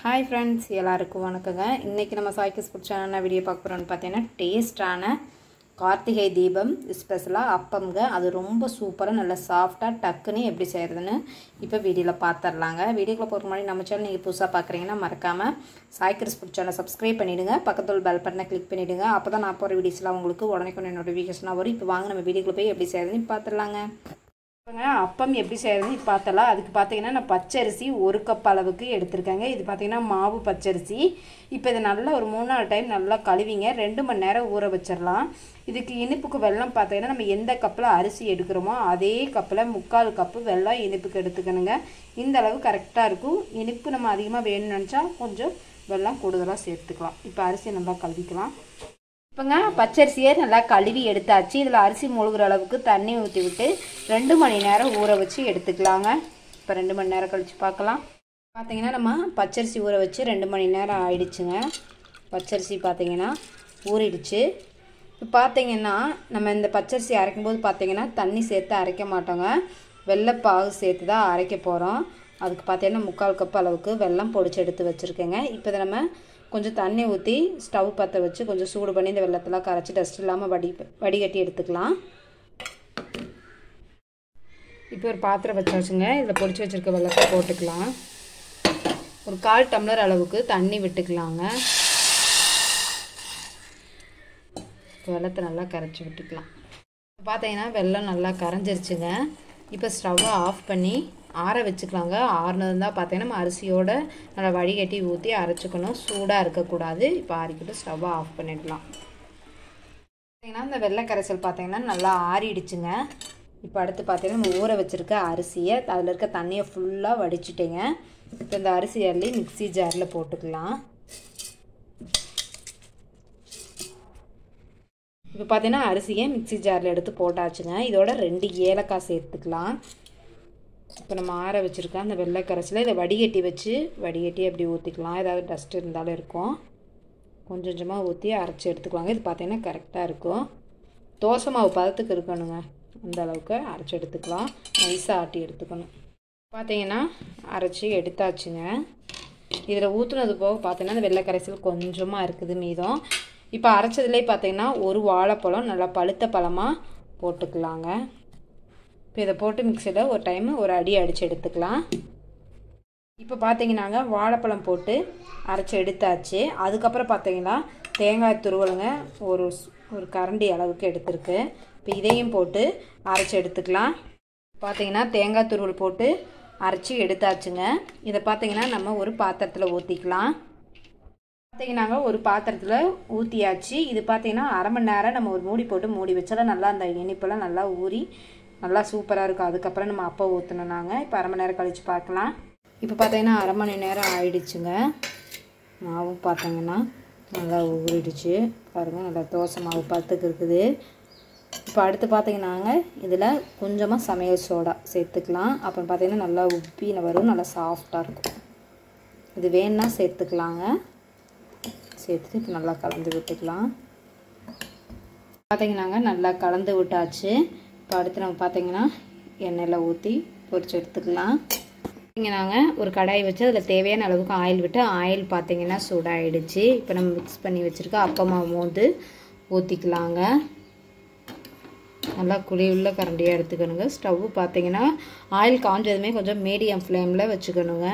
hi friends எல்லாருக்கும் வணக்கங்க இன்றைக்கி நம்ம சாய்க்கு ஃபுட் சேனல் வீடியோ பார்க்க போகிறோம்னு பார்த்தீங்கன்னா டேஸ்டான கார்த்திகை தீபம் ஸ்பெஷலாக அப்பம்ங்க அது ரொம்ப சூப்பராக நல்லா சாஃப்டாக டக்குன்னு எப்படி செய்கிறதுன்னு இப்போ வீடியோவில் பார்த்துடலாங்க வீடியோக்குள்ள போகிற முன்னாடி நம்ம சேனல் நீங்கள் புதுசாக பார்க்குறீங்கன்னா மறக்காமல் சாய்க்கிறிஸ் ஃபுட் சேனல் சப்ஸ்கிரைப் பண்ணிவிடுங்க பக்கத்தில் பெல் பட்டனை கிளிக் பண்ணிவிடுங்க அப்போ தான் நான் போகிற வீடியோஸ்லாம் உங்களுக்கு உடனே கொண்டு நோட்டிஃபிகேஷனாக வரும் இப்போ வாங்க நம்ம வீடியோக்குள்ள போய் எப்படி செய்கிறதுன்னு பார்த்துடலாங்க பாருங்க அப்பம் எப்படி செய்யறதுன்னு இப்போ பார்த்தலாம் அதுக்கு பார்த்தீங்கன்னா நான் பச்சரிசி ஒரு கப் அளவுக்கு எடுத்திருக்கேங்க இது பார்த்தீங்கன்னா மாவு பச்சரிசி இப்போ இதை நல்லா ஒரு மூணு நாலு டைம் நல்லா கழுவிங்க ரெண்டு மணி நேரம் ஊற வச்சிடலாம் இதுக்கு இனிப்புக்கு வெல்லம் பார்த்தீங்கன்னா நம்ம எந்த கப்பில் அரிசி எடுக்கிறோமோ அதே கப்பில் முக்கால் கப்பு வெல்லம் இனிப்புக்கு எடுத்துக்கணுங்க இந்த அளவு கரெக்டாக இருக்கும் இனிப்பு நம்ம அதிகமாக வேணும்னு நினச்சா கொஞ்சம் வெல்லம் கூடுதலாக சேர்த்துக்கலாம் இப்போ அரிசியை நல்லா கழுவிக்கலாம் இப்போங்க பச்சரிசியை நல்லா கழுவி எடுத்தாச்சு இதில் அரிசி முழுகிற அளவுக்கு தண்ணி ஊற்றி விட்டு ரெண்டு மணி நேரம் ஊற வச்சு எடுத்துக்கலாங்க இப்போ ரெண்டு மணி நேரம் கழித்து பார்க்கலாம் பார்த்தீங்கன்னா நம்ம பச்சரிசி ஊற வச்சு ரெண்டு மணி நேரம் ஆயிடுச்சுங்க பச்சரிசி பார்த்தீங்கன்னா ஊறிடுச்சு இப்போ பார்த்தீங்கன்னா நம்ம இந்த பச்சரிசி அரைக்கும்போது பார்த்தீங்கன்னா தண்ணி சேர்த்து அரைக்க மாட்டோங்க வெள்ளைப்பாகு சேர்த்து தான் அரைக்க போகிறோம் அதுக்கு பார்த்தீங்கன்னா முக்கால் கப் அளவுக்கு வெல்லம் பொடிச்சு எடுத்து வச்சுருக்கேங்க இப்போ இதை நம்ம கொஞ்சம் தண்ணி ஊற்றி ஸ்டவ் பற்ற வச்சு கொஞ்சம் சூடு பண்ணி இந்த வெள்ளத்தெல்லாம் கரைச்சி டஸ்ட் இல்லாமல் வடி வடிகட்டி எடுத்துக்கலாம் இப்போ ஒரு பாத்திரம் வச்சாச்சுங்க இதில் பொடிச்சு வச்சுருக்க வெள்ளத்தை போட்டுக்கலாம் ஒரு கால் டம்ளர் அளவுக்கு தண்ணி விட்டுக்கலாங்க வெள்ளத்தை நல்லா கரைச்சி விட்டுக்கலாம் பார்த்தீங்கன்னா வெள்ளம் நல்லா கரைஞ்சிருச்சுங்க இப்போ ஸ்டவ்வை ஆஃப் பண்ணி ஆற வச்சுக்கலாங்க ஆறுனது தான் பார்த்தீங்கன்னா நம்ம அரிசியோட நல்லா வடிகட்டி ஊற்றி அரைச்சிக்கணும் சூடாக இருக்கக்கூடாது இப்போ ஆறிக்கிட்டு ஸ்டவ்வை ஆஃப் பண்ணிடலாம் பார்த்தீங்கன்னா இந்த வெள்ளை கரைசல் பார்த்தீங்கன்னா நல்லா ஆறிடுச்சுங்க இப்போ அடுத்து பார்த்தீங்கன்னா நம்ம ஊற வச்சுருக்க அரிசியை அதில் இருக்க தண்ணியை ஃபுல்லாக வடிச்சிட்டேங்க இப்போ இந்த அரிசி அள்ளி மிக்சி ஜாரில் போட்டுக்கலாம் இப்போ பார்த்தீங்கன்னா அரிசியை மிக்சி ஜாரில் எடுத்து போட்டாச்சுங்க இதோட ரெண்டு ஏலக்காய் சேர்த்துக்கலாம் இப்போ நம்ம ஆற வச்சுருக்க அந்த வெள்ளை கரைசலை இதை வடிகட்டி வச்சு வடிகட்டி அப்படி ஊற்றிக்கலாம் ஏதாவது டஸ்ட் இருந்தாலும் இருக்கும் கொஞ்சம் கொஞ்சமாக ஊற்றி அரைச்சி எடுத்துக்கலாங்க இது பார்த்தீங்கன்னா கரெக்டாக இருக்கும் தோசை மாவு பதத்துக்கு இருக்கணுங்க அந்த அளவுக்கு அரைச்சி எடுத்துக்கலாம் நைஸாக ஆட்டி எடுத்துக்கணும் பார்த்தீங்கன்னா அரைச்சி எடுத்தாச்சுங்க இதில் ஊற்றுனது போக பார்த்தீங்கன்னா இந்த வெள்ளை கரைசல் கொஞ்சமாக இருக்குது மீதம் இப்போ அரைச்சதுலேயே பார்த்தீங்கன்னா ஒரு வாழைப்பழம் நல்லா பழுத்த பழமாக போட்டுக்கலாங்க இப்போ இதை போட்டு மிக்சியில் ஒரு டைமு ஒரு அடி அடித்து எடுத்துக்கலாம் இப்போ பார்த்தீங்கன்னாங்க வாழைப்பழம் போட்டு அரைச்சி எடுத்தாச்சு அதுக்கப்புறம் பார்த்தீங்கன்னா தேங்காய் துருவலுங்க ஒரு ஒரு கரண்டி அளவுக்கு எடுத்திருக்கு இப்போ இதையும் போட்டு அரைச்சி எடுத்துக்கலாம் பார்த்தீங்கன்னா தேங்காய் துருவல் போட்டு அரைச்சி எடுத்தாச்சுங்க இதை பார்த்தீங்கன்னா நம்ம ஒரு பாத்திரத்தில் ஊற்றிக்கலாம் பார்த்தீங்கன்னாங்க ஒரு பாத்திரத்தில் ஊற்றியாச்சு இது பார்த்தீங்கன்னா அரை மணி நேரம் நம்ம ஒரு மூடி போட்டு மூடி வச்சாலும் நல்லா அந்த இனிப்பெல்லாம் நல்லா ஊறி நல்லா சூப்பராக இருக்கும் அதுக்கப்புறம் நம்ம அப்போ ஊற்றணுனாங்க இப்போ அரை மணி நேரம் கழித்து பார்க்கலாம் இப்போ பார்த்தீங்கன்னா அரை மணி நேரம் ஆயிடுச்சுங்க மாவும் பார்த்தீங்கன்னா நல்லா ஊறிடுச்சு பாருங்கள் நல்லா தோசை மாவு பத்துக்கு இருக்குது இப்போ அடுத்து பார்த்தீங்கன்னாங்க இதில் கொஞ்சமாக சமையல் சோடா சேர்த்துக்கலாம் அப்புறம் பார்த்தீங்கன்னா நல்லா உப்பி வரும் நல்லா சாஃப்டாக இருக்கும் இது வேணுன்னா சேர்த்துக்கலாங்க சேர்த்துட்டு இப்போ நல்லா கலந்து விட்டுக்கலாம் பார்த்தீங்கன்னாங்க நல்லா கலந்து விட்டாச்சு இப்போ அடுத்து நம்ம பார்த்தீங்கன்னா எண்ணெயில் ஊற்றி பொரிச்சு எடுத்துக்கலாம் பார்த்தீங்கன்னாங்க ஒரு கடாய் வச்சு அதில் தேவையான அளவுக்கு ஆயில் விட்டு ஆயில் பார்த்தீங்கன்னா சூடாகிடுச்சு இப்போ நம்ம மிக்ஸ் பண்ணி வச்சுருக்க அப்பமாக மோந்து ஊற்றிக்கலாங்க நல்லா குழி உள்ள கரண்டியாக எடுத்துக்கணுங்க ஸ்டவ்வு பார்த்தீங்கன்னா ஆயில் காஞ்சதுமே கொஞ்சம் மீடியம் ஃப்ளேமில் வச்சுக்கணுங்க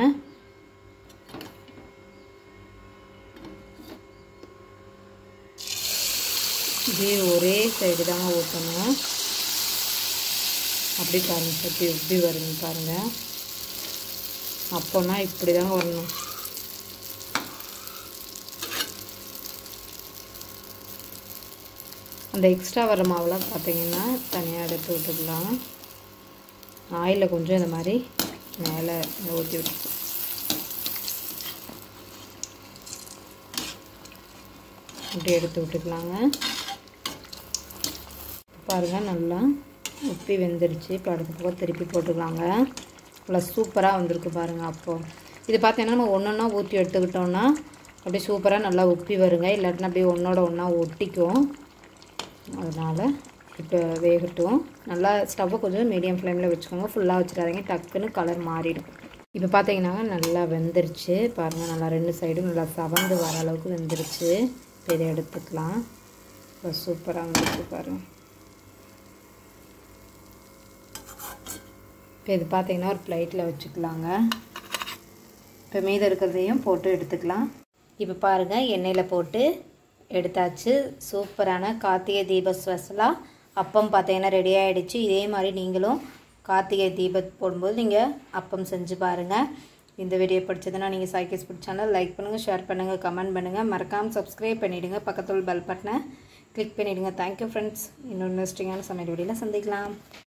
இதே ஒரே சைடு தாங்க ஊற்றணும் அப்படி பாருங்கள் எப்படி எப்படி வருங்க பாருங்கள் அப்போனா இப்படி தாங்க வரணும் அந்த எக்ஸ்ட்ரா வர மாவுலாம் பார்த்தீங்கன்னா தனியாக எடுத்து விட்டுக்கலாம் ஆயிலில் கொஞ்சம் இந்த மாதிரி மேலே ஊற்றி விட்டு அப்படி எடுத்து விட்டுக்கலாங்க பாருங்கள் நல்லா உப்பி வெந்துடுச்சு இப்போ அடுத்த பக்கம் திருப்பி போட்டுக்கலாங்க நல்லா சூப்பராக வந்திருக்கு பாருங்கள் அப்போது இது பார்த்தீங்கன்னா நம்ம ஒன்று ஒன்றா ஊற்றி எடுத்துக்கிட்டோம்னா அப்படியே சூப்பராக நல்லா உப்பி வருங்க இல்லாட்டினா அப்படியே ஒன்றோட ஒன்றா ஒட்டிக்கும் அதனால் இப்போ வேகட்டும் நல்லா ஸ்டவ்வை கொஞ்சம் மீடியம் ஃப்ளேமில் வச்சுக்கோங்க ஃபுல்லாக வச்சுக்காதீங்க டக்குன்னு கலர் மாறிடும் இப்போ பார்த்தீங்கன்னா நல்லா வெந்துருச்சு பாருங்கள் நல்லா ரெண்டு சைடும் நல்லா சவந்து வர அளவுக்கு வெந்துருச்சு இப்போ இதை எடுத்துக்கலாம் இப்போ சூப்பராக வந்துருச்சு பாருங்கள் இப்போ இது பார்த்தீங்கன்னா ஒரு பிளேட்டில் வச்சுக்கலாங்க இப்போ மீதம் இருக்கிறதையும் போட்டு எடுத்துக்கலாம் இப்போ பாருங்கள் எண்ணெயில் போட்டு எடுத்தாச்சு சூப்பரான கார்த்திகை தீப ஸ்பெஷலாக அப்பம் பார்த்தீங்கன்னா ரெடி ஆகிடுச்சு இதே மாதிரி நீங்களும் கார்த்திகை தீபத் போடும்போது நீங்கள் அப்பம் செஞ்சு பாருங்கள் இந்த வீடியோ பிடிச்சதுன்னா நீங்கள் சைக்கிள்ஸ் பிடிச்ச சேனல் லைக் பண்ணுங்கள் ஷேர் பண்ணுங்கள் கமெண்ட் பண்ணுங்கள் மறக்காமல் சப்ஸ்கிரைப் பண்ணிவிடுங்க பக்கத்தில் பெல் பட்டனை கிளிக் பண்ணிவிடுங்க தேங்க்யூ ஃப்ரெண்ட்ஸ் இன்னொரு இன்ட்ரெஸ்டிங்கான சமையல் வீடியோவில் சந்திக்கலாம்